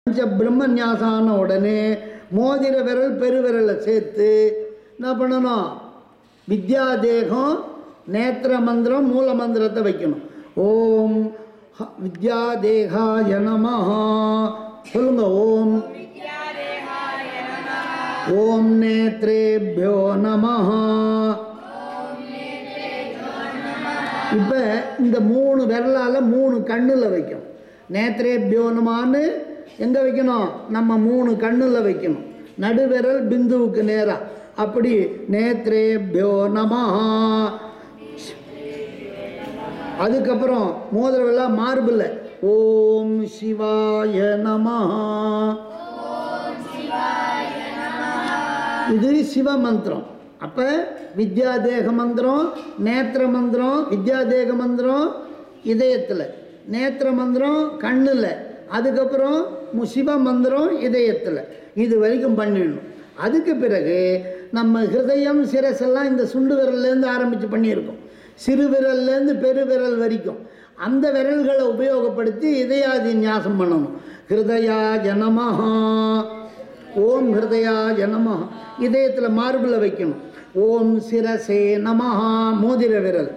பஞ்ச பிரம்மன்யாசம் ஆன உடனே மோதிர விரல் பெருவிரலை சேர்த்து என்ன பண்ணணும் வித்யா தேகம் நேத்திர மந்திரம் மூல மந்திரத்தை வைக்கணும் ஓம் ஹ- வித்யா தேகாய நமஹ சொல்லுங்க ஓம் ஓம் நேத்ரேபியோ நமஹ இப்போ இந்த மூணு விரலால் மூணு கண்ணில் வைக்கணும் நேத்ரேபியோ நமன்னு எங்கே வைக்கணும் நம்ம மூணு கண்ணில் வைக்கணும் நடுவிரல் பிந்துவுக்கு நேராக அப்படி நேத்ரேபியோ நமஹ அதுக்கப்புறம் மோதிரவெல்லாம் மார்பில் ஓம் சிவாய நமஹ இது சிவ மந்திரம் அப்போ வித்யாதேக மந்திரம் நேத்திர மந்திரம் வித்யாதேக மந்திரம் இதயத்தில் நேத்திர மந்திரம் கண்ணில் அதுக்கப்புறம் மு- சிவ மந்திரம் இதயத்தில் இது வரைக்கும் பண்ணிடணும் அதுக்கு பிறகு நம்ம ஹிருதயம் சிரசெல்லாம் இந்த சுண்டு விரல்லேருந்து ஆரம்பித்து பண்ணியிருக்கோம் சிறு விரல்லேருந்து பெரு விரல் வரைக்கும் அந்த விரல்களை உபயோகப்படுத்தி இதயாதி ஞாசம் பண்ணணும் ஹிருதயா ஜனமஹா ஓம் ஹிருதயா ஜனமஹா இதயத்தில் மார்பில் வைக்கணும் ஓம் சிரசே நமஹா மோதிர விரல்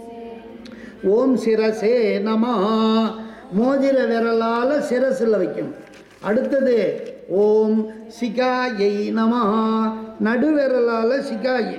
ஓம் சிரசே நமஹா மோதிர விரலால் சிரசில் வைக்கணும் அடுத்தது ஓம் சிகாயை நமஹா நடுவிரலால் சிகாயை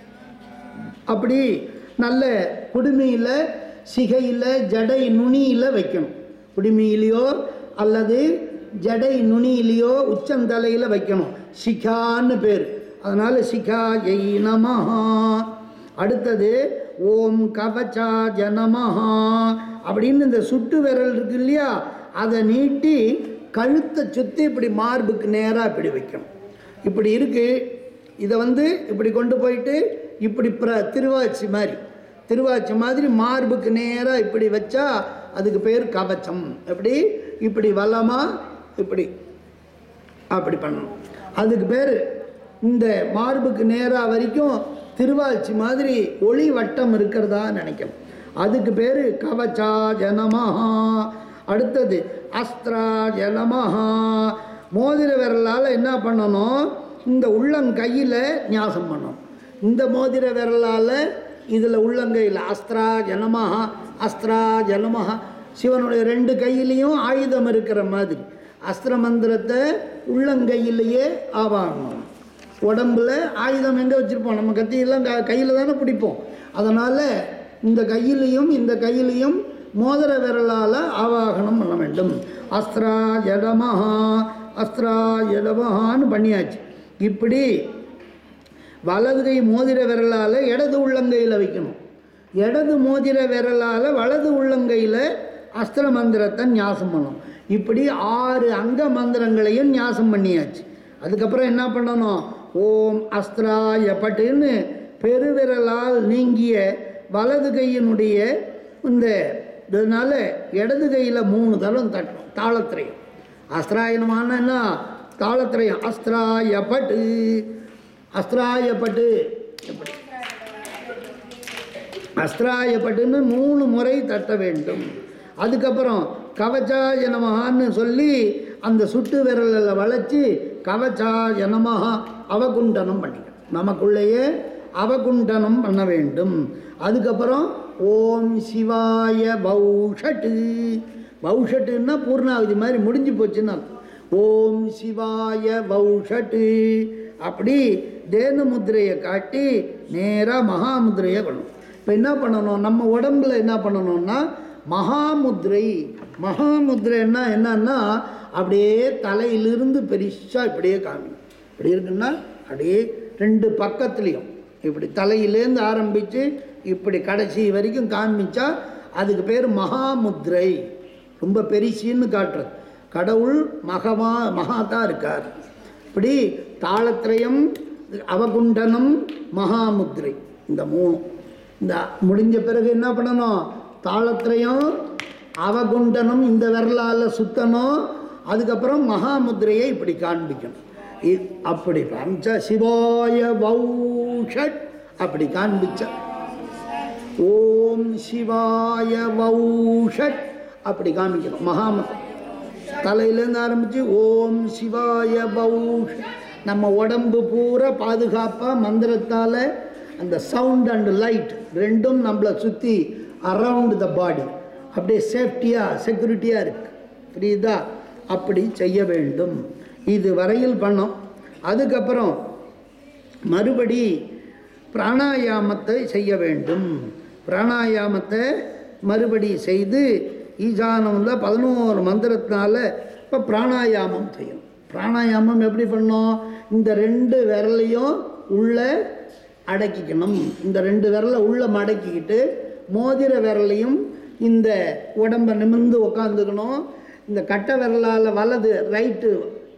அப்படி நல்ல குடுமியில் சிகையில் ஜடை நுனியில் வைக்கணும் குடுமியிலையோ அல்லது ஜடை நுனியிலையோ உச்சந்தலையில் வைக்கணும் சிகான்னு பேர் அதனால் சிகா ஜெய் நமஹா அடுத்தது ஓம் கவச்சா ஜனமஹா அப்படின்னு இந்த சுட்டு விரல் இருக்கு இல்லையா அதை நீட்டி கழுத்தை சுற்றி இப்படி மார்புக்கு நேராக இப்படி வைக்கணும் இப்படி இருக்கு இதை வந்து இப்படி கொண்டு போயிட்டு இப்படி பிர திருவாச்சி மாதிரி திருவாச்சி மாதிரி மார்புக்கு நேராக இப்படி வச்சா அதுக்கு பேர் கவச்சம் எப்படி இப்படி வலமா இப்படி அப்படி பண்ணணும் அதுக்கு பேர் இந்த மார்புக்கு நேராக வரைக்கும் திருவாச்சி மாதிரி ஒளி வட்டம் இருக்கிறதா நினைக்கணும் அதுக்கு பேர் கவச்சா ஜனமஹா அடுத்தது அஸ்திரா ஜனமஹா மோதிர விரலால் என்ன பண்ணணும் இந்த உள்ளங்கையில் ஞாசம் பண்ணணும் இந்த மோதிர விரலால் இதில் உள்ளங்கையில் அஸ்திரா ஜனமஹா அஸ்திரா ஜனமஹா சிவனுடைய ரெண்டு கையிலையும் ஆயுதம் இருக்கிற மாதிரி அஸ்திர மந்திரத்தை உள்ளங்கையிலேயே ஆவாகணும் உடம்புல ஆயுதம் எங்கே வச்சுருப்போம் நம்ம கத்தியெல்லாம் க கையில் தானே பிடிப்போம் அதனால் இந்த கையிலையும் இந்த கையிலையும் மோதிர விரலால் ஆவாகனம் பண்ண வேண்டும் அஸ்திரா ஜடமஹா அஸ்திரா ஜடமஹான்னு பண்ணியாச்சு இப்படி வலது கை மோதிர விரலால் இடது உள்ளங்கையில் வைக்கணும் இடது மோதிர விரலால் வலது உள்ளங்கையில் அஸ்திர மந்திரத்தை ஞாசம் பண்ணணும் இப்படி ஆறு அங்க மந்திரங்களையும் ஞாசம் பண்ணியாச்சு அதுக்கப்புறம் என்ன பண்ணணும் ஓம் அஸ்திராய பட்டுன்னு பெருவிரலால் நீங்கிய வலது கையினுடைய இந்த இதனால இடது கையில் மூணு தரம் தட்டணும் தாளத்திரையும் அஸ்திராயனமான என்ன தாளத்திரையும் அஸ்திராய பட்டு அஸ்திராயப்பட்டு எப்படி அஸ்திராயப்பட்டுன்னு மூணு முறை தட்ட வேண்டும் அதுக்கப்புறம் கவச்சாய நமகான்னு சொல்லி அந்த சுட்டு விரலில் வளைச்சி கவச்சாய நமஹா அவகுண்டனம் பண்ணிக்கணும் நமக்குள்ளேயே அவகுண்டனம் பண்ண வேண்டும் அதுக்கப்புறம் ஓம் சிவாய பௌஷட்டு பௌஷட்டுன்னா பூர்ணாவதி மாதிரி முடிஞ்சு போச்சுன்னு அர்த்தம். ஓம் சிவாய பௌஷட்டு அப்படி தேனு முத்திரையை காட்டி நேராக மகாமுத்திரையை பண்ணணும் இப்போ என்ன பண்ணணும் நம்ம உடம்புல என்ன பண்ணணும்னா மகாமுத்ரை மகாமுத்ரைன்னா என்னன்னா அப்படியே தலையிலிருந்து பெருசாக இப்படியே காமிக்கும் இப்படி இருக்குன்னா அப்படியே ரெண்டு பக்கத்துலேயும் இப்படி தலையிலேருந்து ஆரம்பித்து இப்படி கடைசி வரைக்கும் காமிச்சா அதுக்கு பேர் மகாமுத்ரை ரொம்ப பெரிசின்னு காட்டுறது கடவுள் மகமா மகாதா இருக்கார் இப்படி தாளத்திரயம் அவகுண்டனம் மகாமுத்ரை இந்த மூணு இந்த முடிஞ்ச பிறகு என்ன பண்ணணும் தாளத்திரயம் அவகுண்டனம் இந்த விரலால் சுத்தணும் அதுக்கப்புறம் மகாமுத்ரையை இப்படி காண்பிக்கணும் இ- அப்படி காமிச்சா சிவாய வௌஷட் அப்படி காண்பிச்சா ஓம் சிவாய வௌஷட் அப்படி காமிக்கணும் மகாமுத்ரை தலையிலேருந்து ஆரம்பித்து ஓம் சிவாய பௌஷ் நம்ம உடம்பு பூரா பாதுகாப்பாக மந்திரத்தால் அந்த சவுண்ட் அண்ட் லைட் ரெண்டும் நம்மளை சுற்றி அரவுண்ட் த பாடி அப்படியே சேஃப்டியாக செக்யூரிட்டியாக இருக்கு புரியுதா அப்படி செய்ய வேண்டும் இது வரையில் பண்ணோம் அதுக்கப்புறம் மறுபடி பிராணாயாமத்தை செய்ய வேண்டும் பிராணாயாமத்தை மறுபடி செய்து ஈசானமில் பதினோரு மந்திரத்தினால இப்போ பிராணாயாமம் செய்யணும் பிராணாயாமம் எப்படி பண்ணோம் இந்த ரெண்டு விரலையும் உள்ள அடக்கிக்கணும் இந்த ரெண்டு விரலை உள்ள மடக்கிக்கிட்டு மோதிர விரலையும் இந்த உடம்பை நிமிர்ந்து உக்காந்துக்கணும் இந்த கட்டை விரலால் வலது ரைட்டு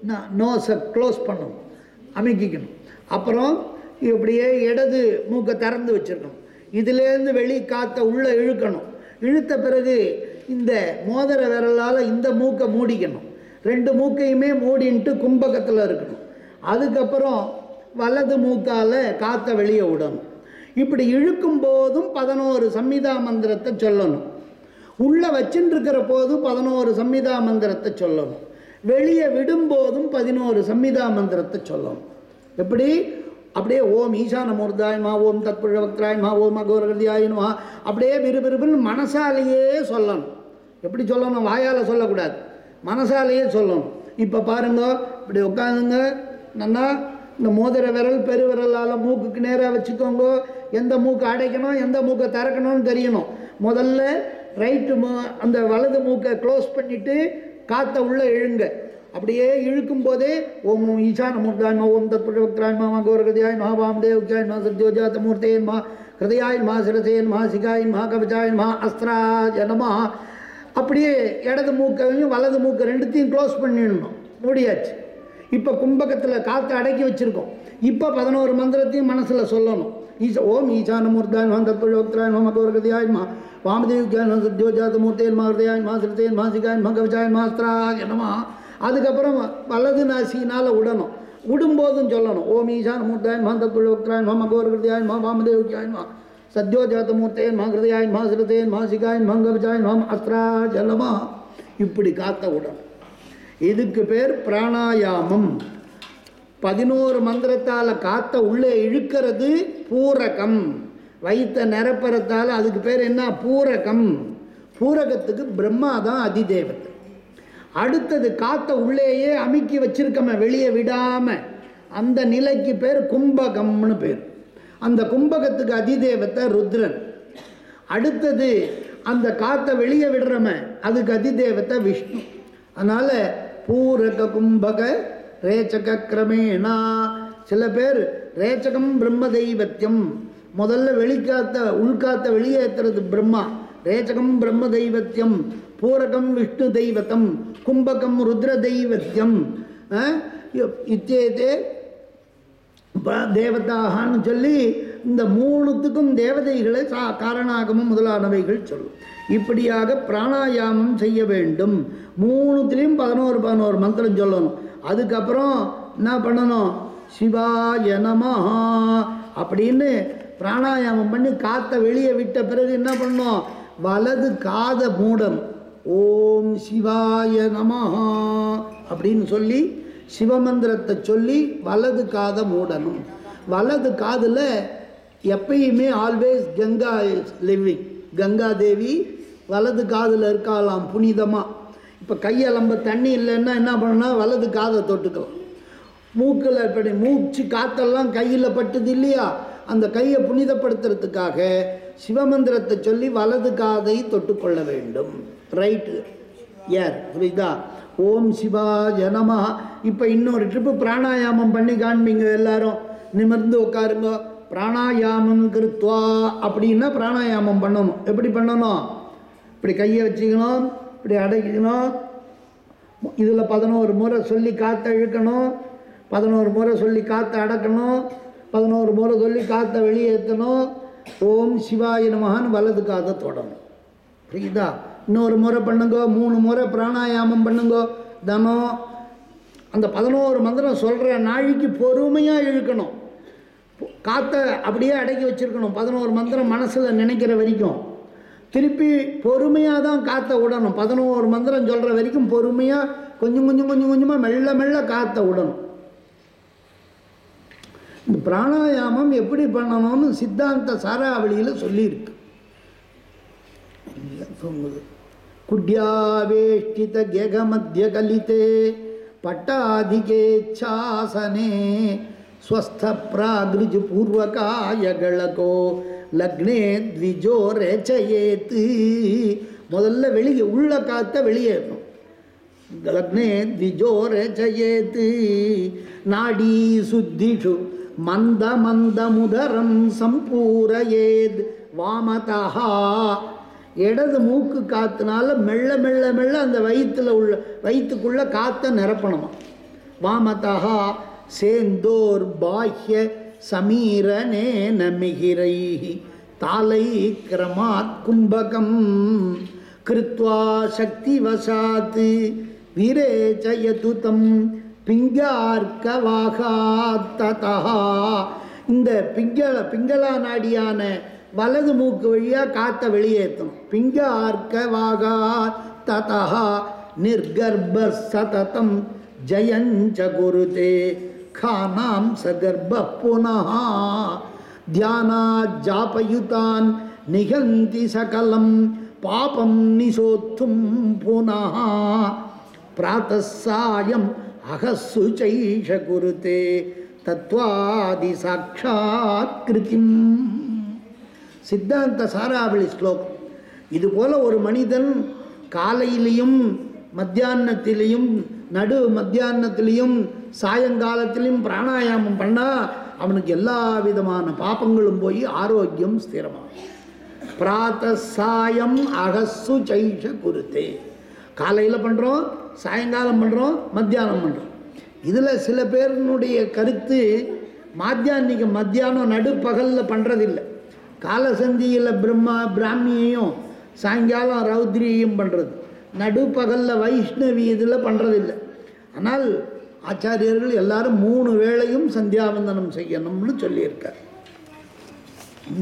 நோஸை க்ளோஸ் பண்ணணும் அமைக்கிக்கணும் அப்புறம் இப்படியே இடது மூக்கை திறந்து வச்சிருக்கணும் இதுலேருந்து வெளி காற்றை உள்ளே இழுக்கணும் இழுத்த பிறகு இந்த மோதிர விரலால் இந்த மூக்கை மூடிக்கணும் ரெண்டு மூக்கையுமே மூடின்ட்டு கும்பகத்தில் இருக்கணும் அதுக்கப்புறம் வலது மூக்கால் காற்றை வெளியே விடணும் இப்படி இழுக்கும் போதும் பதினோரு சம்மிதா மந்திரத்தை சொல்லணும் உள்ளே வச்சுட்டு இருக்கிற போது பதினோரு சம்மிதா மந்திரத்தை சொல்லணும் வெளியே விடும்போதும் பதினோரு சம்மிதா மந்திரத்தை சொல்லணும் எப்படி அப்படியே ஓம் ஈசான மூர்த்தாய்மா ஓம் தத்புழவக்திராய்மா ஓம் அகோரகதியாயினுமா அப்படியே விறுவிறுப்புன்னு மனசாலேயே சொல்லணும் எப்படி சொல்லணும் வாயால் சொல்லக்கூடாது மனசாலேயே சொல்லணும் இப்போ பாருங்க இப்படி உட்காந்துங்க நல்லா இந்த மோதிர விரல் பெருவிரலால் மூக்குக்கு நேராக வச்சுக்கோங்க எந்த மூக்கை அடைக்கணும் எந்த மூக்கை திறக்கணும்னு தெரியணும் முதல்ல ரைட்டு மூ அந்த வலது மூக்கை க்ளோஸ் பண்ணிவிட்டு காற்றை உள்ளே இழுங்க அப்படியே இழுக்கும் போதே ஓம் ஓம் ஈசான மூர்த்தாய் மா ஓம் தத்புரவக்திராய் மா கோரகதியாய் மா வாமதேவ்யாய் மா சத்யோஜாத மூர்த்தேன் மா ஹிருதயாய் மா சிரசேன் மா சிகாய் மா கவச்சாய் மா அஸ்திராஜ நம அப்படியே இடது மூக்கையும் வலது மூக்கை ரெண்டுத்தையும் க்ளோஸ் பண்ணிடணும் மூடியாச்சு இப்போ கும்பகத்தில் காற்று அடக்கி வச்சுருக்கோம் இப்போ பதினோரு மந்திரத்தையும் மனசில் சொல்லணும் ஈச ஓம் ஈசான மூர்த்தாய் மா தத்புரவக்திராய் மா கோரகதியாய் மா வாமதேவ்யாய் மா சத்யோஜாத மூர்த்தேன் மா ஹிருதயாய் மா சிரசேன் மா சிகாய் மா கவச்சாய் மா அஸ்திராஜ நம அதுக்கப்புறம் வலது நாசினால் விடணும் விடும்போதும் சொல்லணும் ஓம் ஈசான மூர்த்தாய் மா தத்புரவக்திராய் மா கோரகதியாய் மா வாமதேவ்யாய் மா சத்யோஜாத மூர்த்தேன் மா ஹிருதயாய் மா சிரதேன் மா சிகாய் மா கவச்சாய் மா அஸ்திராஜலமா இப்படி காத்த விடணும் இதுக்கு பேர் பிராணாயாமம் பதினோரு மந்திரத்தால் காத்த உள்ளே இழுக்கிறது பூரகம் வயிற்ற நிரப்புறத்தால் அதுக்கு பேர் என்ன பூரகம் பூரகத்துக்கு பிரம்மா தான் அதிதேவத்தை அடுத்தது காத்த உள்ளேயே அமுக்கி வச்சிருக்கம வெளியே விடாம அந்த நிலைக்கு பேர் கும்பகம்னு பேர் அந்த கும்பகத்துக்கு அதிதேவத்தை ருத்ரன் அடுத்தது அந்த காற்றை வெளியே விடுறம அதுக்கு அதிதேவத்தை விஷ்ணு அதனால் பூரக கும்பக ரேச்சக கிரமேணா சில பேர் ரேச்சகம் பிரம்ம தெய்வத்தியம் முதல்ல வெளிக்காத்த உள்காத்த வெளியேற்றுறது பிரம்மா ரேச்சகம் பிரம்ம தெய்வத்தியம் பூரகம் விஷ்ணு தெய்வத்தம் கும்பகம் ருத்ர தெய்வத்தியம் இத்தேதே ப- தேவதாகான்னு சொல்லி இந்த மூணுத்துக்கும் தேவதைகளை சா காரணாகமம் முதலானவைகள் சொல்லும் இப்படியாக பிராணாயாமம் செய்ய வேண்டும் மூணுத்துலேயும் பதினோரு பதினோரு மந்திரம் சொல்லணும் அதுக்கப்புறம் என்ன பண்ணணும் சிவாய நமஹ அப்படின்னு பிராணாயாமம் பண்ணி காற்றை வெளியே விட்ட பிறகு என்ன பண்ணணும் வலது காதை மூடணும் ஓம் சிவாய நமஹ அப்படின்னு சொல்லி சிவமந்திரத்தை சொல்லி வலது காதை மூடணும் வலது காதில் எப்பயுமே always Ganga is living Ganga Devi வலது காதில் இருக்காளாம் புனிதமாக இப்போ கையலம்ப தண்ணி இல்லைன்னா என்ன பண்ணணும் வலது காதை தொட்டுக்கலாம் மூக்கில் இப்படி மூச்சு காத்தெல்லாம் கையில் பட்டுது இல்லையா அந்த கையை புனிதப்படுத்துறதுக்காக சிவமந்திரத்தை சொல்லி வலது காதை தொட்டுக்கொள்ள வேண்டும் ரைட்டு யார் புரியுதா ஓம் சிவாய நமஹ இப்போ இன்னொரு ட்ரிப்பு பிராணாயாமம் பண்ணி காண்பீங்க எல்லாரும் நிமிர்ந்து உட்காருங்க பிராணாயாமம் கிருத்வா அப்படின்னா பிராணாயாமம் பண்ணணும் எப்படி பண்ணணும் இப்படி கையை வச்சுக்கணும் இப்படி அடைக்கணும் இதில் பதினோரு முறை சொல்லி காற்றை இழுக்கணும் பதினோரு முறை சொல்லி காற்றை அடக்கணும் பதினோரு முறை சொல்லி காற்றை வெளியேற்றணும் ஓம் சிவாய நமகான்னு வலது காதை தொடணும் புரியுதா இன்னொரு முறை பண்ணுங்க மூணு முறை பிராணாயாமம் பண்ணுங்க தனம் அந்த பதினோரு மந்திரம் சொல்கிற நாளைக்கு பொறுமையாக இழுக்கணும் காற்றை அப்படியே அடக்கி வச்சிருக்கணும் பதினோரு மந்திரம் மனசில் நினைக்கிற வரைக்கும் திருப்பி பொறுமையாக தான் காற்றை விடணும் பதினோரு மந்திரம் சொல்கிற வரைக்கும் பொறுமையாக கொஞ்சம் கொஞ்சம் கொஞ்சம் கொஞ்சமாக மெல்ல மெல்ல காற்றை விடணும் இந்த பிராணாயாமம் எப்படி பண்ணணும்னு சித்தாந்த சாராவளியில் சொல்லியிருக்கு இல்ல, தூங்குது குட்யாவேஷ்டித கெகமத்திய கலிதே பட்டாதிகேச்சாசனே ஸ்வஸ்த பிராகிருஜு பூர்வகாயகளகோ லக்னே த்விஜோ ரேச்சயேத்து முதல்ல வெளியே உள்ள காத்த வெளியேறணும் லக்னே த்விஜோ ரேச்சயேத் நாடி சுத்திஷு மந்த மந்த முதரம் சம்பூரயேத் வாமதா இடது மூக்கு காத்துனால மெல்ல மெல்ல மெல்ல அந்த வயிற்றுல உள்ள வயிற்றுக்குள்ள காற்றை நிரப்பணுமா வாமதா சேந்தோர் பாஹ்ய சமீரனே நமிகிரை தாலை கிரமாத் கும்பகம் கிருத்வா சக்திவசாத் வீரேச்சயது தம் பிங்கார்க்கவாகாத்ததா இந்த பிங்கள பிங்களா நாடியான வலது மூக்கு வழியாக காற்றை வெளியேற்றணும் பிங்கார்க்கவாகா ததா நிர்கர்ப்ப சததம் ஜயஞ்ச குருதே खानां सगर्भः पुनः ध्यानाज्जापयुतान् निहन्ति सकलं पापं निशोद्धुं पुनः प्रातः सायम् अहस्सु चैष कुरुते तत्त्वादिसाक्षात्कृतिम् சித்தாந்த சாராவளி ஸ்லோகம் இதுபோல ஒரு மனிதன் காலையிலையும் மத்தியானத்திலையும் நடு மத்தியானத்திலையும் சாயங்காலத்திலையும் பிராணாயாமம் பண்ணால் அவனுக்கு எல்லா விதமான பாப்பங்களும் போய் ஆரோக்கியம் ஸ்திரமாகும் பிராத்த சாயம் அகசு சைஷ குருத்தே காலையில் பண்ணுறோம் சாயங்காலம் பண்ணுறோம் மத்தியானம் பண்ணுறோம் இதில் சில பேரினுடைய கருத்து மாத்தியானிக மத்தியானம் நடுப்பகலில் பண்ணுறதில்லை காலசந்தியில் பிரம்மா பிராமியையும் சாயங்காலம் ரௌத்ரியையும் பண்ணுறது நடுப்பகலில் வைஷ்ணவி இதில் பண்ணுறதில்லை ஆனால் ஆச்சாரியர்கள் எல்லாரும் மூணு வேளையும் சந்தியாவந்தனம் செய்யணும்னு சொல்லியிருக்கார் என்ன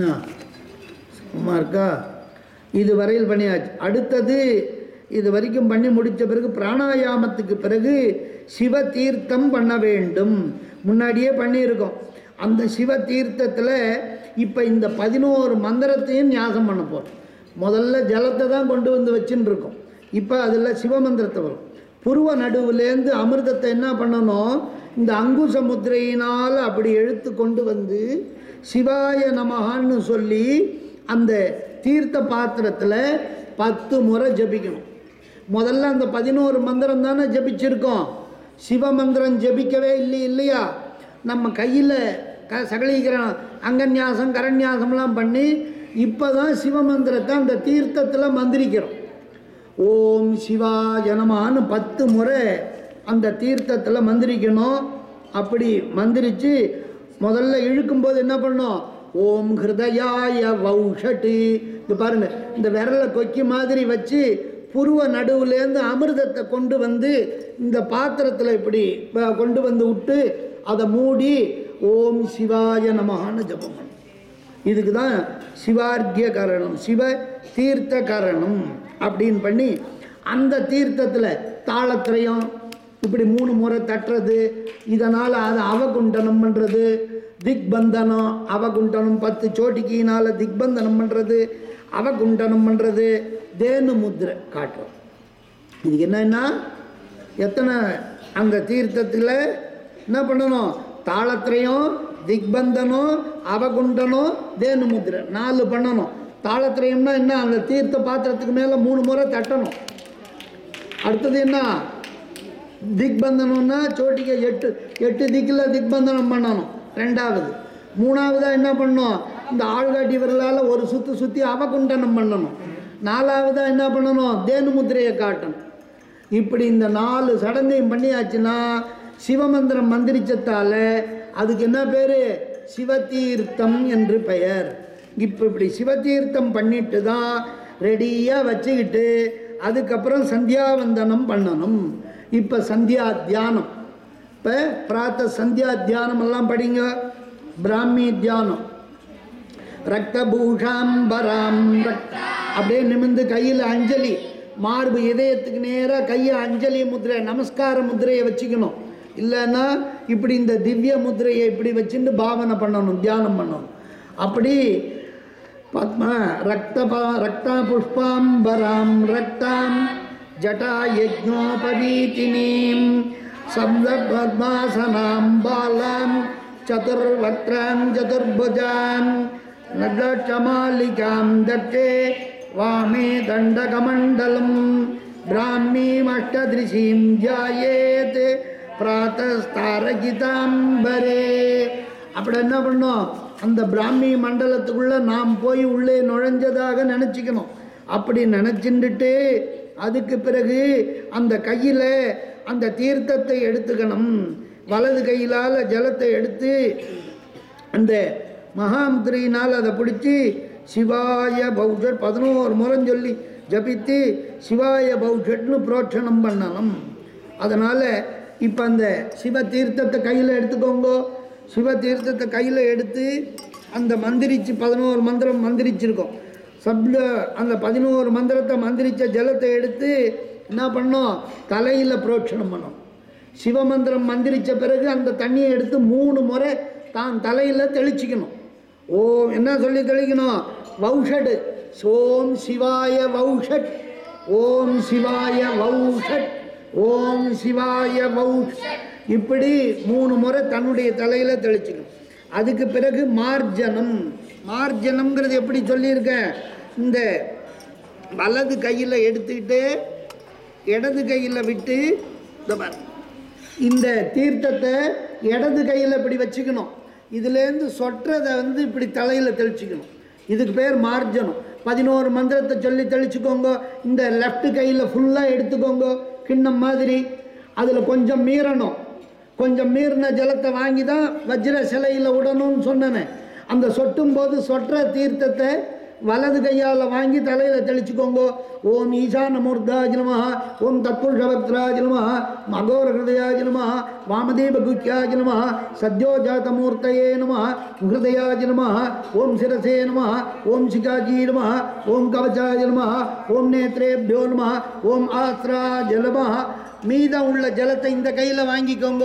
சும்மா இருக்கா இது வரையில் பண்ணியாச்சு அடுத்தது இது வரைக்கும் பண்ணி முடித்த பிறகு பிராணாயாமத்துக்கு பிறகு சிவ தீர்த்தம் பண்ண வேண்டும் முன்னாடியே பண்ணியிருக்கோம் அந்த சிவ தீர்த்தத்தில் இப்போ இந்த பதினோரு மந்திரத்தையும் ஞாசம் பண்ண போகிறோம் முதல்ல ஜலத்தை தான் கொண்டு வந்து வச்சுன்னு இருக்கோம் இப்போ அதில் சிவமந்திரத்தை வரும் புருவ நடுவுலேருந்து அமிர்தத்தை என்ன பண்ணணும் இந்த அங்குச முத்திரையினால் அப்படி எழுத்து கொண்டு வந்து சிவாய நமகான்னு சொல்லி அந்த தீர்த்த பாத்திரத்தில் பத்து முறை ஜபிக்கணும் முதல்ல அந்த பதினோரு மந்திரம் தானே ஜபிச்சிருக்கோம் சிவமந்திரம் ஜபிக்கவே இல்லை இல்லையா நம்ம கையில் க சகலீகரணம் அங்கன்யாசம் கரண்யாசம்லாம் பண்ணி இப்போ தான் சிவமந்திரத்தை அந்த தீர்த்தத்தில் மந்திரிக்கிறோம் ஓம் சிவாய நமஹான்னு பத்து முறை அந்த தீர்த்தத்தில் மந்திரிக்கணும் அப்படி மந்திரிச்சு முதல்ல இழுக்கும்போது என்ன பண்ணோம் ஓம் ஹிருதயாய வௌஷட்டு இது பாருங்க இந்த விரலை கொக்கி மாதிரி வச்சு புருவ நடுவுலேருந்து அமிர்தத்தை கொண்டு வந்து இந்த பாத்திரத்தில் இப்படி வ- கொண்டு வந்து விட்டு அதை மூடி ஓம் சிவாய நமஹான்னு ஜபம் பண்ணணும் இதுக்கு தான் சிவார்க்கிய கரணம் சிவ தீர்த்த கரணம் அப்படின்னு பண்ணி அந்த தீர்த்தத்தில் தாளத்திரையும் இப்படி மூணு முறை தட்டுறது இதனால் அதை அவகுண்டனம் பண்ணுறது திக்பந்தனம் அவகுண்டனம் பத்து சோட்டிக்கினால் திக்பந்தனம் பண்ணுறது அவகுண்டனம் பண்ணுறது தேனு முத்திரை காட்டுறோம் இதுக்கு என்னன்னா எத்தனை அந்த தீர்த்தத்தில் என்ன பண்ணணும் தாளத்திரையும் திக்பந்தனம் அவகுண்டனம் தேனு முத்திரை நாலு பண்ணணும் தாளத்திரையம்னா என்ன அந்த தீர்த்த பாத்திரத்துக்கு மேலே மூணு முறை தட்டணும் அடுத்தது என்ன திக்பந்தனம்னா சோட்டிக்க எட்டு எட்டு திக்கில் திக்பந்தனம் பண்ணணும் ரெண்டாவது மூணாவதாக என்ன பண்ணணும் இந்த ஆள்காட்டி விரலால் ஒரு சுற்றி சுற்றி அவகுண்டனம் பண்ணணும் நாலாவதாக என்ன பண்ணணும் தேனு முத்திரையை காட்டணும் இப்படி இந்த நாலு சடங்கையும் பண்ணியாச்சுன்னா சிவமந்திரம் மந்திரிச்சத்தால அதுக்கு என்ன பேர் சிவதீர்த்தம் என்று பெயர் இப்போ இப்படி சிவதீர்த்தம் பண்ணிட்டு தான் ரெடியாக வச்சுக்கிட்டு அதுக்கப்புறம் சந்தியாவந்தனம் பண்ணணும் இப்போ சந்தியா தியானம் இப்போ பிராத்த சந்தியா தியானம் எல்லாம் படிங்க பிராமி தியானம் ரக்தபூஷாம்பராம் ரக் அப்படியே நிமிர்ந்து கையில் அஞ்சலி மார்பு இதயத்துக்கு நேராக கையை அஞ்சலி முத்திரை நமஸ்கார முத்திரையை வச்சுக்கணும் இல்லைன்னா இப்படி இந்த திவ்ய முத்திரையை இப்படி வச்சுட்டு பாவனை பண்ணணும் தியானம் பண்ணணும் அப்படி பத்ம ரக்தபா ரக்தா புஷ்பாம்பராம் ரக்தாம் ஜட்டா யஜ்ஞோபவீதினீம் சப்த பத்மாசனாம் பாலாம் சதுர்வக்ராம் சதுர்புஜாம் நட்சமாலிகாம் தட்டே வாமே தண்டகமண்டலம் பிராமீமஷ்டதிருஷீம் ஜாயேத் பிராத்தஸ்தாரகிதாம்பரே அப்படி என்ன பண்ணோம் அந்த பிராமி மண்டலத்துக்குள்ள நாம் போய் உள்ளே நுழைஞ்சதாக நினச்சிக்கணும் அப்படி நினச்சிண்டுட்டு அதுக்கு பிறகு அந்த கையில் அந்த தீர்த்தத்தை எடுத்துக்கணும் வலது கையிலால் ஜலத்தை எடுத்து அந்த மகாமுத்திரையினால் அதை பிடிச்சி சிவாய பௌஷட் பதினோரு முறம் சொல்லி ஜபித்து சிவாய பௌஷட்னு புரோட்சணம் பண்ணணும் அதனால் இப்போ அந்த சிவ தீர்த்தத்தை கையில் எடுத்துக்கோங்க சிவ தீர்த்தத்தை கையில் எடுத்து அந்த மந்திரிச்சு பதினோரு மந்திரம் மந்திரிச்சிருக்கோம் சப்த அந்த பதினோரு மந்திரத்தை மந்திரிச்ச ஜலத்தை எடுத்து என்ன பண்ணோம் தலையில் புரோட்சணம் பண்ணோம் சிவமந்திரம் மந்திரிச்ச பிறகு அந்த தண்ணியை எடுத்து மூணு முறை தான் தலையில் தெளிச்சிக்கணும் ஓ என்ன சொல்லி தெளிக்கணும் வௌஷட் ஓம் சிவாய வௌஷட் ஓம் சிவாய வௌஷட் ஓம் சிவாய வௌஷ் இப்படி மூணு முறை தன்னுடைய தலையில் தெளிச்சுக்கணும் அதுக்கு பிறகு மார்ஜனம் மார்ஜனம்ங்கிறது எப்படி சொல்லியிருக்கேன் இந்த வலது கையில் எடுத்துக்கிட்டு இடது கையில் விட்டு இந்த பாரு. இந்த தீர்த்தத்தை இடது கையில் இப்படி வச்சுக்கணும் இதுலேருந்து சொற்றதை வந்து இப்படி தலையில் தெளிச்சுக்கணும் இதுக்கு பேர் மார்ஜனம் பதினோரு மந்திரத்தை சொல்லி தெளிச்சுக்கோங்க இந்த லெஃப்ட் கையில் ஃபுல்லாக எடுத்துக்கோங்க கிண்ணம் மாதிரி அதில் கொஞ்சம் மீறணும் கொஞ்சம் மீறின ஜலத்தை வாங்கி தான் வஜ்ர சிலையில் விடணும்னு சொன்னேனே அந்த சொட்டும் போது சொற்ற தீர்த்தத்தை வலது கையால் வாங்கி தலையில் தெளிச்சுக்கோங்க ஓம் ஈசான மூர்த்தாஜ நம ஓம் தத்புருஷபத்ராஜ நம மகோர ஹிருதயாஜ நம வாமதேவ குக்கியாஜ நம சத்யோஜாத மூர்த்தயே நம ஹிருதயாஜ நம ஓம் சிரசே நம ஓம் சிகாஜி நம ஓம் கவச்சாஜ நம ஓம் நேத்ரேபியோ நம ஓம் ஆஸ்ராஜ நம மீதம் உள்ள ஜலத்தை இந்த கையில் வாங்கிக்கோங்க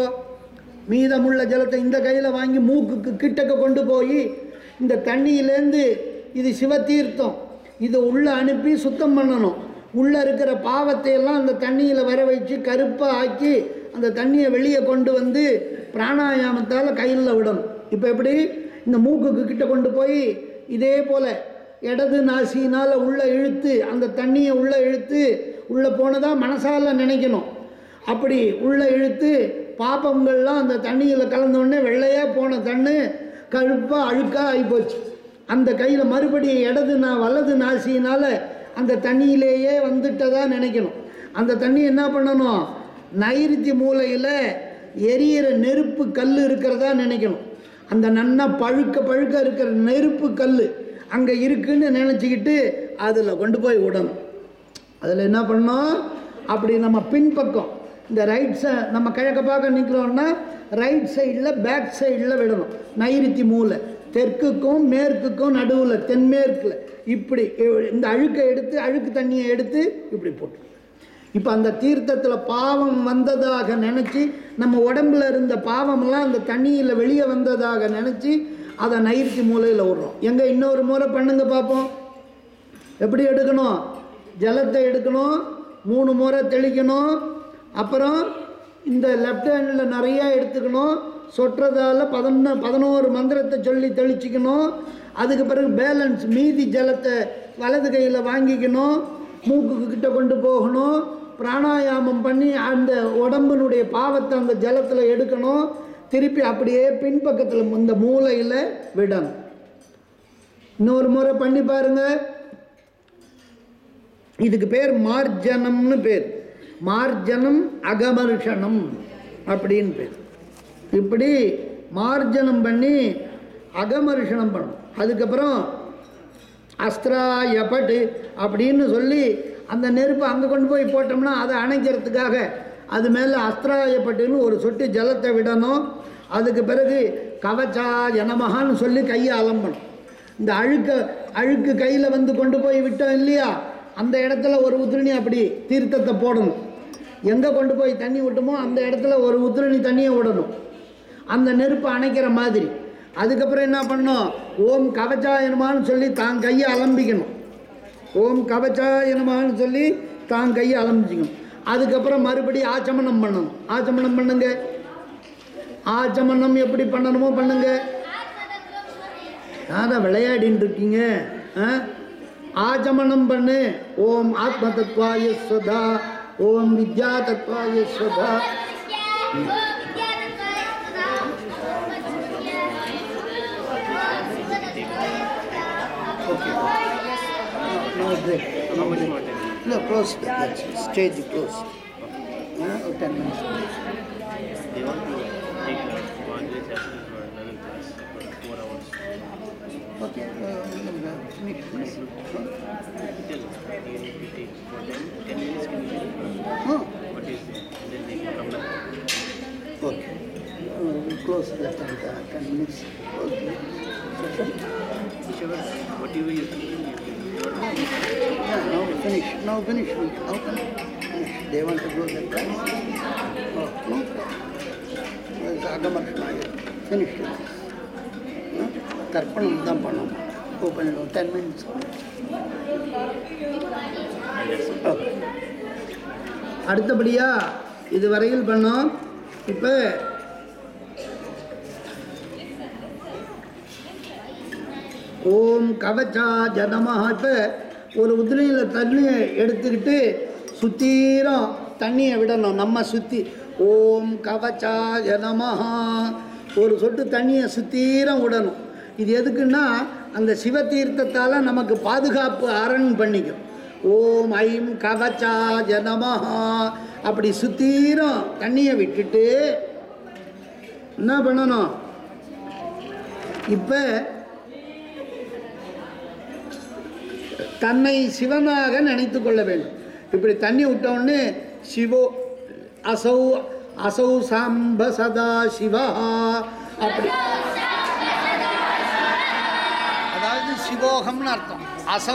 மீதமுள்ள ஜலத்தை இந்த கையில் வாங்கி மூக்குக்கு கிட்டக்க கொண்டு போய் இந்த தண்ணியிலேருந்து இது சிவதீர்த்தம் இதை உள்ளே அனுப்பி சுத்தம் பண்ணணும் உள்ளே இருக்கிற பாவத்தை எல்லாம் அந்த தண்ணியில் வர வச்சு கருப்பாக ஆக்கி அந்த தண்ணியை வெளியே கொண்டு வந்து பிராணாயாமத்தால் கையில் விடணும் இப்போ எப்படி இந்த மூக்குக்கு கிட்ட கொண்டு போய் இதே போல் இடது நாசினால் உள்ளே இழுத்து அந்த தண்ணியை உள்ளே இழுத்து உள்ளே போனதாக மனசால நினைக்கணும் அப்படி உள்ளே இழுத்து பாப்பங்கள்லாம் அந்த தண்ணியில் கலந்த உடனே வெள்ளையாக போன தண்ணு கழுப்பாக அழுக்காக ஆகிப்போச்சு அந்த கையில் மறுபடியும் இடது நான் வலது நாசினால் அந்த தண்ணியிலேயே வந்துட்டதா நினைக்கணும் அந்த தண்ணி என்ன பண்ணணும் நைருத்தி மூலையில் எரியிற நெருப்பு கல் இருக்கிறதா நினைக்கணும் அந்த நன்னா பழுக்க பழுக்க இருக்கிற நெருப்பு கல் அங்கே இருக்குன்னு நினச்சிக்கிட்டு அதில் கொண்டு போய் விடணும் அதில் என்ன பண்ணோம் அப்படி நம்ம பின்பக்கம் இந்த ரைட் சை நம்ம கிழக்க பார்க்க நிற்கிறோம்னா ரைட் சைடில் பேக் சைடில் விடணும் நைருத்தி மூலை தெற்குக்கும் மேற்குக்கும் நடுவில் தென்மேற்கில் இப்படி இந்த அழுக்கை எடுத்து அழுக்கு தண்ணியை எடுத்து இப்படி போட்டு இப்போ அந்த தீர்த்தத்தில் பாவம் வந்ததாக நினச்சி நம்ம உடம்புல இருந்த பாவமெல்லாம் அந்த தண்ணியில் வெளியே வந்ததாக நினச்சி அதை நைருத்தி மூலையில் விடுறோம் எங்கே இன்னொரு முறை பண்ணுங்க பார்ப்போம் எப்படி எடுக்கணும் ஜலத்தை எடுக்கணும் மூணு முறை தெளிக்கணும் அப்புறம் இந்த லெஃப்ட் ஹேண்டில் நிறையா எடுத்துக்கணும் சொட்டுறதால பதினொன்று பதினோரு மந்திரத்தை சொல்லி தெளிச்சிக்கணும் அதுக்கு பிறகு பேலன்ஸ் மீதி ஜலத்தை வலது கையில் வாங்கிக்கணும் மூக்குக்கு கிட்ட கொண்டு போகணும் பிராணாயாமம் பண்ணி அந்த உடம்பினுடைய பாவத்தை அந்த ஜலத்தில் எடுக்கணும் திருப்பி அப்படியே பின்பக்கத்தில் இந்த மூலையில் விடணும் இன்னொரு முறை பண்ணி பாருங்க இதுக்கு பேர் மார்ஜனம்னு பேர் மார்ஜனம் அகமர்ஷனம் அப்படின்னு பேர் இப்படி மார்ஜனம் பண்ணி அகமர்ஷனம் பண்ணும் அதுக்கப்புறம் அஸ்திராயப்பட்டு அப்படின்னு சொல்லி அந்த நெருப்பை அங்கே கொண்டு போய் போட்டோம்னா அதை அணைக்கிறதுக்காக அது மேலே அஸ்திராயப்பட்டுன்னு ஒரு சொட்டு ஜலத்தை விடணும் அதுக்கு பிறகு கவச்சா ஜனமகான்னு சொல்லி கையை அலம்பணும் இந்த அழுக்க அழுக்கு கையில் வந்து கொண்டு போய் விட்டோம் இல்லையா அந்த இடத்துல ஒரு உதிரணி அப்படி தீர்த்தத்தை போடணும் எங்கே கொண்டு போய் தண்ணி விட்டோமோ அந்த இடத்துல ஒரு உதிரணி தண்ணியை விடணும் அந்த நெருப்பை அணைக்கிற மாதிரி அதுக்கப்புறம் என்ன பண்ணோம் ஓம் கவச்சாயனமான்னு சொல்லி தான் கையை அலம்பிக்கணும் ஓம் கவச்சாயனமான்னு சொல்லி தான் கையை அலம்பிச்சிக்கணும் அதுக்கப்புறம் மறுபடி ஆச்சமனம் பண்ணணும் ஆச்சமனம் பண்ணுங்க ஆச்சமனம் எப்படி பண்ணணுமோ பண்ணுங்க அதான் விளையாடின்னு இருக்கீங்க ஆ? ஆச்சமனம் பண்ணு ஓம் ஆத்ம தத்வாய ஸ்வதா ஓம் வித்யா தத்வாய ஸ்வதா okay no break no break இல்லை close stage close ten minutes They want to take uh, Bangladesh session for another class for four hours. Okay finish finish Tell you need to take for them ten minutes. Can you tell ah what is it? Then they can come back. Okay. Uh, we close that and uh, 10 minutes. Okay. Whichever, whatever you think, you can. You are Yeah, now finish. Now finish. We- Now finish. Finish. They want to go that time. Oh, no problem. That's Agamarshmaya. Finish it. No? தர்ப்பணம் தான் பண்ணணும் open பண்ணிடுவோம் ten minutes okay அடுத்தபடியா இது வரையில் பண்ணோம் இப்போ ஓம் கவச்சா ஜனமாக இப்போ ஒரு உதிரியில் தண்ணியை எடுத்துக்கிட்டு சுத்தீரம் தண்ணியை விடணும் நம்ம சுற்றி ஓம் கவச்சா ஜனமஹா ஒரு சொட்டு தண்ணியை சுத்தீரம் விடணும் இது எதுக்குன்னா அந்த சிவதீர்த்தத்தால் நமக்கு பாதுகாப்பு அரண் பண்ணிக்கும் ஓம் ஐம் கவச்சா ஜனமஹா அப்படி சுத்தீரம் தண்ணியை விட்டுட்டு என்ன பண்ணணும் இப்போ தன்னை சிவனாக நினைத்து கொள்ள வேண்டும் இப்படி தண்ணி விட்டவுடனே சிவோ அசௌ அசௌ சாம்ப சதா சிவா அப்படி அதாவது சிவோகம்னு அர்த்தம் அசௌ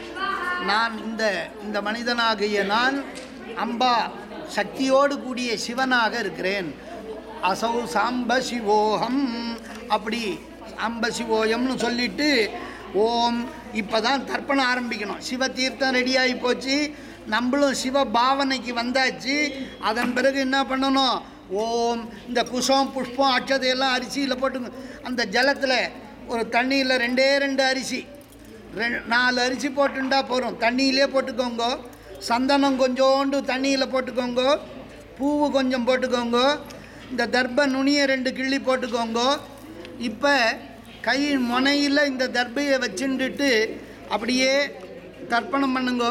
நான் இந்த இந்த மனிதனாகிய நான் அம்பா சக்தியோடு கூடிய சிவனாக இருக்கிறேன் அசௌ சாம்ப சிவோகம் அப்படி அம்ப சிவோயம்னு சொல்லிட்டு ஓம் இப்போ தான் தர்ப்பணம் ஆரம்பிக்கணும் சிவ தீர்த்தம் ரெடியாகி போச்சு நம்மளும் சிவ பாவனைக்கு வந்தாச்சு அதன் பிறகு என்ன பண்ணணும் ஓம் இந்த குஷம் புஷ்பம் அட்சதையெல்லாம் அரிசியில் போட்டுங்க அந்த ஜலத்தில் ஒரு தண்ணியில் ரெண்டே ரெண்டு அரிசி ரெண்டு நாலு அரிசி போட்டுண்டா போதும் தண்ணியிலே போட்டுக்கோங்க சந்தனம் கொஞ்சோண்டு தண்ணியில் போட்டுக்கோங்க பூவு கொஞ்சம் போட்டுக்கோங்க இந்த தர்ப நுனியை ரெண்டு கிள்ளி போட்டுக்கோங்க இப்போ கை முனையில் இந்த தர்பையை வச்சுண்டுட்டு அப்படியே தர்ப்பணம் பண்ணுங்க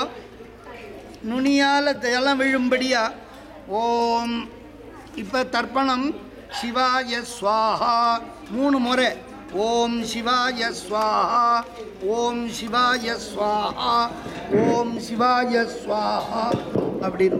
நுனியால் எல்லாம் விழும்படியா ஓம் இப்போ தர்ப்பணம் சிவாய ஸ்வாஹா மூணு முறை ஓம் சிவாய ஸ்வாஹா ஓம் சிவாய ஸ்வாஹா ஓம் சிவாய ஸ்வாஹா அப்படின்னு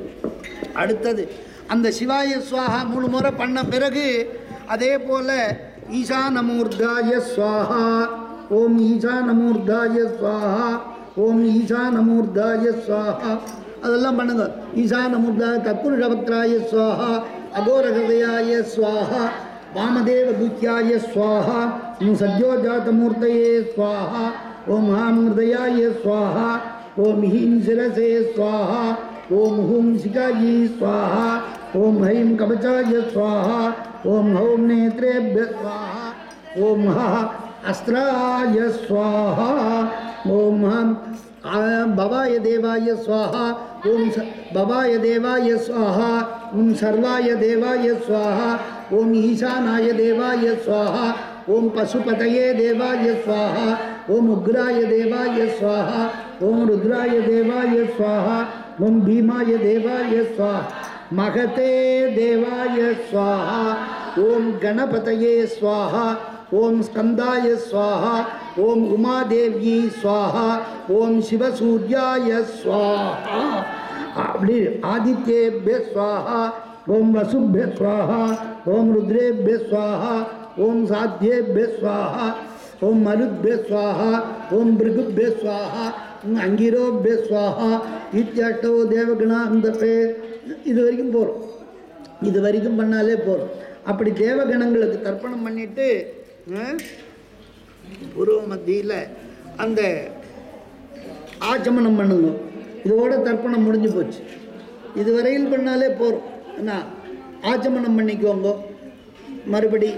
அடுத்தது அந்த சிவாய ஸ்வாஹா மூணு முறை பண்ண பிறகு அதே போல் ஈசானமூர்தாய ஸ்வாஹா ஓம் ஈசானமூர்தாய ஸ்வாஹா ஓம் ஈசானமூர்தாய ஸ்வாஹா அதெல்லாம் பண்ணுங்க ஈசானமூர்தாய தத்புருஷபத்ராய ஸ்வாஹா அகோரஹதயாய ஸ்வாஹா வாமதேவ துக்கியாய ஸ்வாஹா ஓம் சத்யோஜாத்தமூர்த்தயே ஸ்வாஹா ஓம் ஹாமிருதயாய ஸ்வாஹா ஓம் ஹீம் சிரசே ஸ்வாஹா ஓம் ஹூம் சிகாயி ஸ்வாஹா ஓம் ஹைம் கவச்சாய ஸ்வாஹா ஓம் ஹௌம் நேத்ரேभ्य ஸ்வாஹா ஓம் ஹ அஸ்திராய ஸ்வாஹா ஓம் ஹம் ஆ- பவாய தேவாய ஸ்வாஹா ஓம் ச பவாய தேவாய ஸ்வாஹா ஓம் சர்வாய தேவாய ஸ்வாஹா ஓம் ஈசானாய தேவாய ஸ்வாஹா ஓம் பசுபதயே தேவாய ஸ்வாஹா ஓம் உக்ராய தேவாய ஸ்வாஹா ஓம் ருத்ராய தேவாய ஸ்வாஹா ஓம் பீமாய தேவாய ஸ்வாஹா மகதே தேவாய ஸ்வாஹா ஓம் கணபதயே ஸ்வாஹா ஓம் ஸ்கந்தாய ஸ்வாஹா ஓம் உமாதேவ்யி ஸ்வாஹா ஓம் சிவசூர்யாய ஸ்வாஹா அப்படி ஆதித்யேபிய ஸ்வாஹா ஓம் வசுபிய ஸ்வாஹா ஓம் ருத்ரேபிய ஸ்வாஹா ஓம் சாத்தியேபிய ஸ்வாஹா ஓம் மருத்பே ஸ்வாஹா ஓம் பிருகுபே ஸ்வாஹா அங்கிரோபே ஸ்வாஹா இத்தியாஷ்டோ தேவகணா இந்த பே- இது வரைக்கும் போகிறோம் இது வரைக்கும் பண்ணாலே போதும் அப்படி தேவகணங்களுக்கு தர்ப்பணம் பண்ணிட்டு அஹ், உருவ மத்தியில் அந்த ஆச்சமனம் பண்ணுங்க இதோட தர்ப்பணம் முடிஞ்சு போச்சு இது வரையில் பண்ணாலே போதும் என்ன ஆச்சமனம் பண்ணிக்கோங்க மறுபடி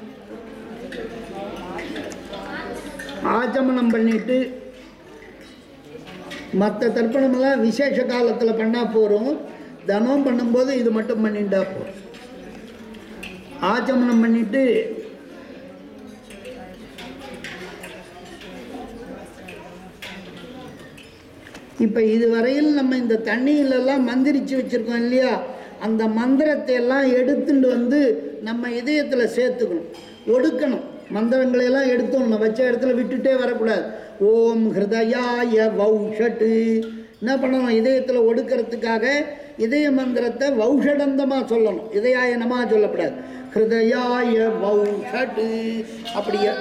ஆச்சமனம் பண்ணிட்டு மற்ற தர்ப்பணமெல்லாம் விசேஷ காலத்தில் பண்ணால் போகிறோம் தனம் பண்ணும்போது இது மட்டும் பண்ணிட்டா போதும் ஆச்சமனம் பண்ணிட்டு இப்போ இதுவரையில் நம்ம இந்த தண்ணியிலெல்லாம் மந்திரிச்சு வச்சுருக்கோம் இல்லையா அந்த மந்திரத்தை எல்லாம் எடுத்துட்டு வந்து நம்ம இதயத்தில் சேர்த்துக்கணும் ஒடுக்கணும் மந்திரங்களை எல்லாம் எடுத்துடணும் வச்ச இடத்துல விட்டுட்டே வரக்கூடாது ஓம் ஹிருதயாய வௌஷட்டு என்ன பண்ணணும் இதயத்தில் ஒடுக்கிறதுக்காக இதய மந்திரத்தை வௌஷடந்தமாக சொல்லணும் இதயாயனமாக சொல்லக்கூடாது ஹிருதயாய வௌஷட்டு அப்படியே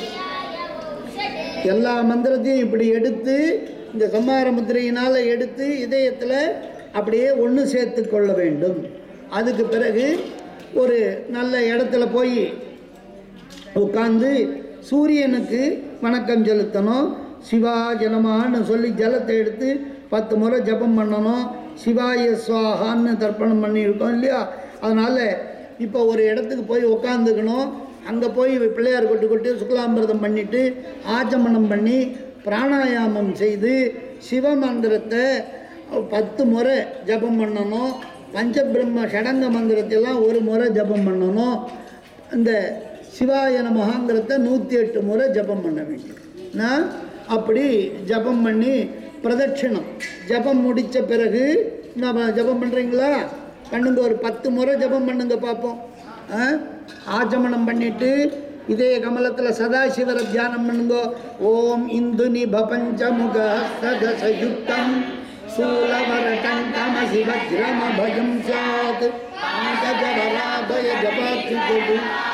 எல்லா மந்திரத்தையும் இப்படி எடுத்து இந்த சம்மார முத்திரையினால் எடுத்து இதயத்தில் அப்படியே ஒன்று சேர்த்து கொள்ள வேண்டும் அதுக்கு பிறகு ஒரு நல்ல இடத்துல போய் உட்காந்து சூரியனுக்கு வணக்கம் செலுத்தணும் சிவா ஜனமான்னு சொல்லி ஜலத்தை எடுத்து பத்து முறை ஜபம் பண்ணணும் சிவாய சுவாகான்னு தர்ப்பணம் பண்ணியிருக்கோம் இல்லையா அதனால் இப்போ ஒரு இடத்துக்கு போய் உக்காந்துக்கணும் அங்கே போய் பிள்ளையார் கொட்டு கொட்டு சுக்லாமிரதம் பண்ணிவிட்டு ஆச்சமனம் பண்ணி பிராணாயாமம் செய்து சிவமந்திரத்தை பத்து முறை ஜபம் பண்ணணும் பஞ்சபிரம்ம ஷடங்க மந்திரத்தையெல்லாம் ஒரு முறை ஜபம் பண்ணணும் இந்த சிவாய நமகாங்கிறத நூற்றி எட்டு முறை ஜபம் பண்ண வேண்டும் நான் அப்படி ஜபம் பண்ணி பிரதட்சிணம் ஜபம் முடித்த பிறகு நம்ம ஜபம் பண்ணுறீங்களா பண்ணுங்க ஒரு பத்து முறை ஜபம் பண்ணுங்க பார்ப்போம் ஆ? ஆச்சமனம் பண்ணிட்டு இதே கமலத்தில் சதாசிவரை தியானம் பண்ணுங்க ஓம் இந்து நிப பஞ்சமுக சதசயுக்தம் சூலவரட்டம் தமசி வஜ்ரம பயம் சாத் ஆகஜவராபய ஜபாத்ரிகுடு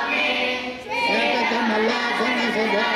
ஏககமலாசன சதா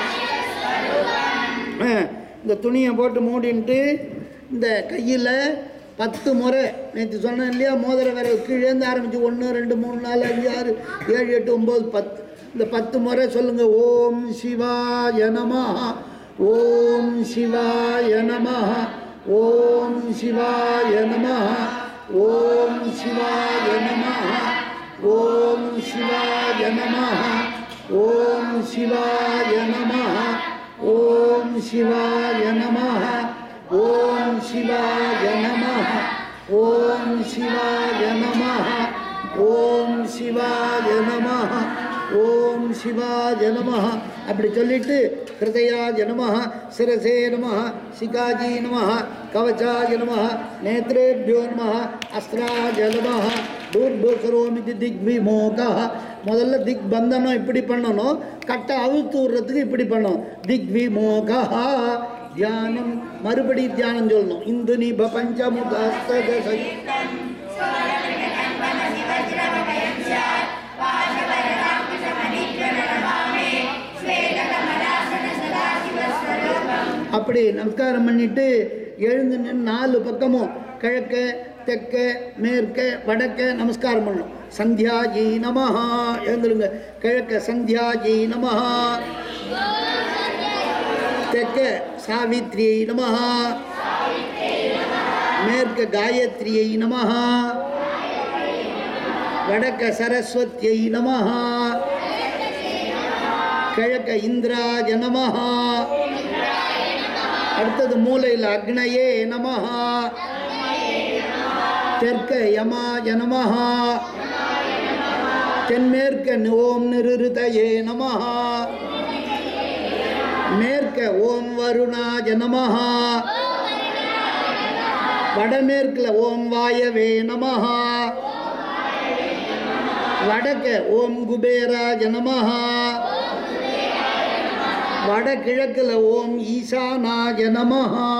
ஆ, இந்த துணியை போட்டு மூடின்ட்டு இந்த கையில் பத்து முறை நேற்று சொன்னேன் இல்லையா மோதிர விரல் கீழேருந்து ஆரம்பித்து ஒன்று ரெண்டு மூணு நாலு அஞ்சு ஆறு ஏழு எட்டு ஒம்பது பத்து இந்த பத்து முறை சொல்லுங்கள் ஓம் சிவாய நமஹ ஓம் சிவாய நமஹ ஓம் சிவாய நமஹ ஓம் சிவாய நமஹ ஓம் சிவாய நமஹ ஓம் சிவாய நமஹ ஓம் சிவாய நமஹ ஓம் சிவாய நமஹ ஓம் சிவாய நமஹ ஓம் சிவாய நமஹ ஓம் சிவாய நமஹ அப்படி சொல்லிட்டு ஹிருதயாய நமஹ சிரசே நமஹ சிகாஜி நமஹ கவச்சாய நமஹ நேத்ரேபியோ நமஹ அஸ்திராஜ நமஹ பூர்புசரோமிதி திக்விமோகா முதல்ல திக் பந்தனம் இப்படி பண்ணணும் கட்டை அவுத்து விடுறதுக்கு இப்படி பண்ணணும் திக்விமோகா தியானம் மறுபடி தியானம் சொல்லணும் இந்து நிப பஞ்சமுகஸ்தக அப்படி நமஸ்காரம் பண்ணிட்டு எழுந்து நின்று நாலு பக்கமும் கிழக்க தெற்க மேற்க வடக்க நமஸ்காரம் பண்ணணும் சந்தியாஜி நமஹா எழுந்துருங்க கிழக்க சந்தியாஜி நமஹா தெற்க சாவித்ரியை நமஹா மேற்க காயத்ரியை நமஹா வடக்க சரஸ்வத்தியை நமஹா கிழக்க இந்திராஜ நமஹா அடுத்தது மூலையில் அக்னயே நமஹா தெற்க யமாஜ நமஹா தென்மேற்க ஓம் நிருதயே நமஹா மேற்க ஓம் வருணாஜ நமஹா வடமேற்குல ஓம் வாயவே நமஹா வடக்க ஓம் குபேராஜ நமஹா வடகிழக்குல ஓம் ஈசானாஜ நமஹா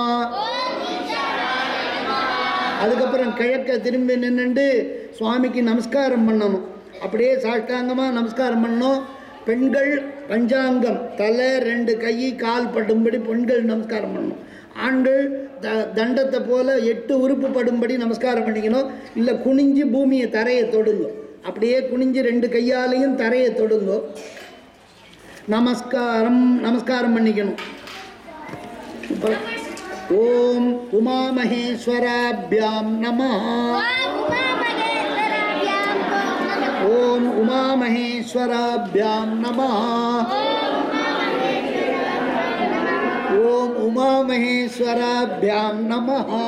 அதுக்கப்புறம் கிழக்க திரும்பி நின்றுண்டு சுவாமிக்கு நமஸ்காரம் பண்ணணும் அப்படியே சாஷ்டாங்கமாக நமஸ்காரம் பண்ணணும் பெண்கள் பஞ்சாங்கம் தலை ரெண்டு கை கால் படும்படி பெண்கள் நமஸ்காரம் பண்ணணும் ஆண்கள் த தண்டத்தை போல எட்டு உறுப்பு படும்படி நமஸ்காரம் பண்ணிக்கணும் இல்லை குனிஞ்சு பூமியை தரையை தொடுங்க அப்படியே குனிஞ்சு ரெண்டு கையாலையும் தரையை தொடுங்க நமஸ்காரம் நமஸ்காரம் பண்ணிக்கணும் இப்ப ஓம் உமாமகேஸ்வராபியாம் நம ஓம் உமாமகேஸ்வராபியாம் நம ஓம் உமாமகேஸ்வராபியாம் நம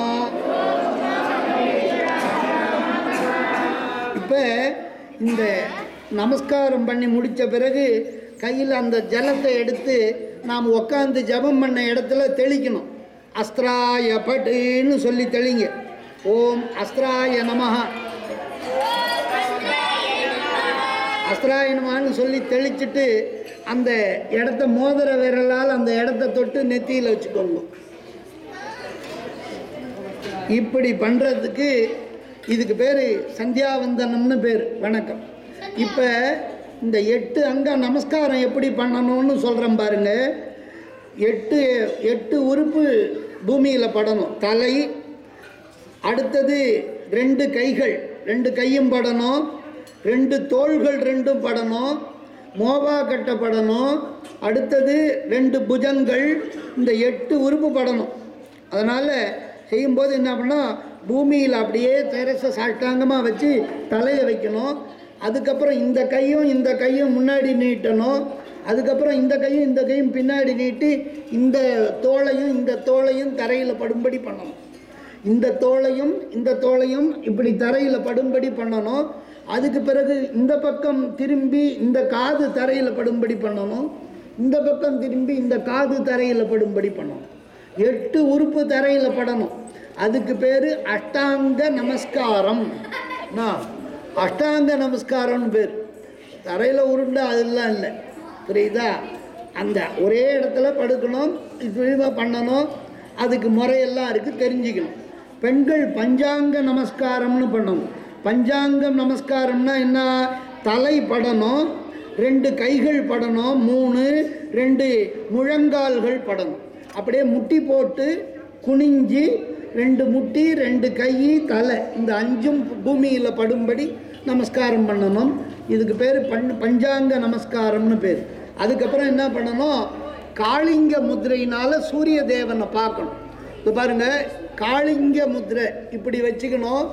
இப்போ இந்த நமஸ்காரம் பண்ணி முடித்த பிறகு கையில் அந்த ஜலத்தை எடுத்து நாம் உட்காந்து ஜெபம் பண்ண இடத்துல தெளிக்கணும் அஸ்திராய பட்டுன்னு சொல்லி தெளிங்க ஓம் அஸ்திராய நமஹ அஸ்திராய நமஹான்னு சொல்லி தெளிச்சிட்டு அந்த இடத்த மோதிர விரலால் அந்த இடத்த தொட்டு நெத்தியில் வச்சுக்கோங்க இப்படி பண்ணுறதுக்கு இதுக்கு பேர் சந்தியாவந்தனம்னு பேர் வணக்கம் இப்போ இந்த எட்டு அங்க நமஸ்காரம் எப்படி பண்ணணும்னு சொல்கிறேன் பாருங்க எட்டு எட்டு உறுப்பு பூமியில் படணும் தலை அடுத்தது ரெண்டு கைகள் ரெண்டு கையும் படணும் ரெண்டு தோள்கள் ரெண்டும் படணும் மோபா கட்டப்படணும் அடுத்தது ரெண்டு புஜங்கள் இந்த எட்டு உறுப்பு படணும் அதனால் செய்யும்போது என்ன பண்ணால் பூமியில் அப்படியே தெரச சாஷ்டாங்கமாக வச்சு தலையை வைக்கணும் அதுக்கப்புறம் இந்த கையும் இந்த கையும் முன்னாடி நீட்டணும் அதுக்கப்புறம் இந்த கையும் இந்த கையும் பின்னாடி நீட்டி இந்த தோளையும் இந்த தோளையும் தரையில் படும்படி பண்ணணும் இந்த தோளையும் இந்த தோளையும் இப்படி தரையில் படும்படி பண்ணணும் அதுக்கு பிறகு இந்த பக்கம் திரும்பி இந்த காது தரையில் படும்படி பண்ணணும் இந்த பக்கம் திரும்பி இந்த காது தரையில் படும்படி பண்ணணும் எட்டு உறுப்பு தரையில் படணும் அதுக்கு பேர் அஷ்டாங்க நமஸ்காரம் என்ன? அஷ்டாங்க நமஸ்காரம்னு பேர் தரையில் உருண்டை அதெல்லாம் இல்லை புரியுதா அந்த ஒரே இடத்துல படுக்கணும் இப்படி பண்ணணும் அதுக்கு முறையெல்லாம் இருக்குது தெரிஞ்சுக்கணும் பெண்கள் பஞ்சாங்க நமஸ்காரம்னு பண்ணணும் பஞ்சாங்கம் நமஸ்காரம்னா என்ன தலை படணும் ரெண்டு கைகள் படணும் மூணு ரெண்டு முழங்கால்கள் படணும் அப்படியே முட்டி போட்டு குனிஞ்சு ரெண்டு முட்டி ரெண்டு கை தலை இந்த அஞ்சும் பூமியில் படும்படி நமஸ்காரம் பண்ணணும் இதுக்கு பேர் பண் பஞ்சாங்க நமஸ்காரம்னு பேர் அதுக்கப்புறம் என்ன பண்ணணும் காளிங்க முத்திரையினால சூரிய தேவனை பார்க்கணும் இப்போ பாருங்க காளிங்க முத்திரை இப்படி வச்சுக்கணும்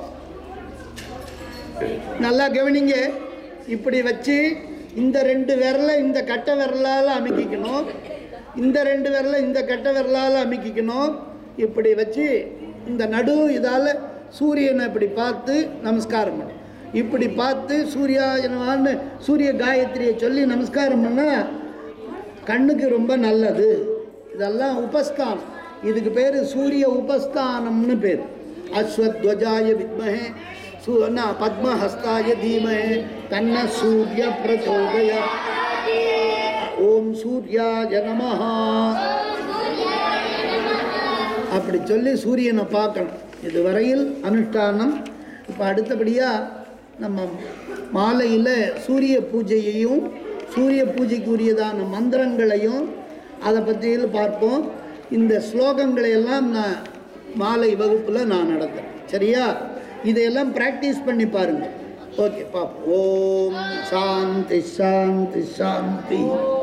நல்லா கவனிங்க இப்படி வச்சு இந்த ரெண்டு விரலை இந்த கட்டை விரலால் அமுக்கிக்கணும் இந்த ரெண்டு விரலை இந்த கட்டை விரலால் அமுக்கிக்கணும் இப்படி வச்சு இந்த நடு இதால் சூரியனை இப்படி பார்த்து நமஸ்காரம் பண்ணணும் இப்படி பார்த்து சூர்யாயனவான்னு சூரிய காயத்ரியை சொல்லி நமஸ்காரம் பண்ணால் கண்ணுக்கு ரொம்ப நல்லது இதெல்லாம் உபஸ்தானம் இதுக்கு பேர் சூரிய உபஸ்தானம்னு பேர் அஸ்வத்வஜாய வித்மஹே சு என்ன பத்மஹஸ்தாய தீமஹே தன்ன சூரிய பிரச்சோதய ஓம் சூர்யாய நமஹா அப்படி சொல்லி சூரியனை பார்க்கணும் இது வரையில் அனுஷ்டானம் இப்போ அடுத்தபடியாக நம்ம மாலையில் சூரிய பூஜையையும் சூரிய பூஜைக்கு உரியதான மந்திரங்களையும் அதை பற்றியில் பார்ப்போம் இந்த ஸ்லோகங்களை எல்லாம் நான் மாலை வகுப்பில் நான் நடத்துகிறேன் சரியா இதையெல்லாம் ப்ராக்டிஸ் பண்ணி பாருங்கள் ஓகே பாப்போம் ஓம் சாந்தி சாந்தி சாந்தி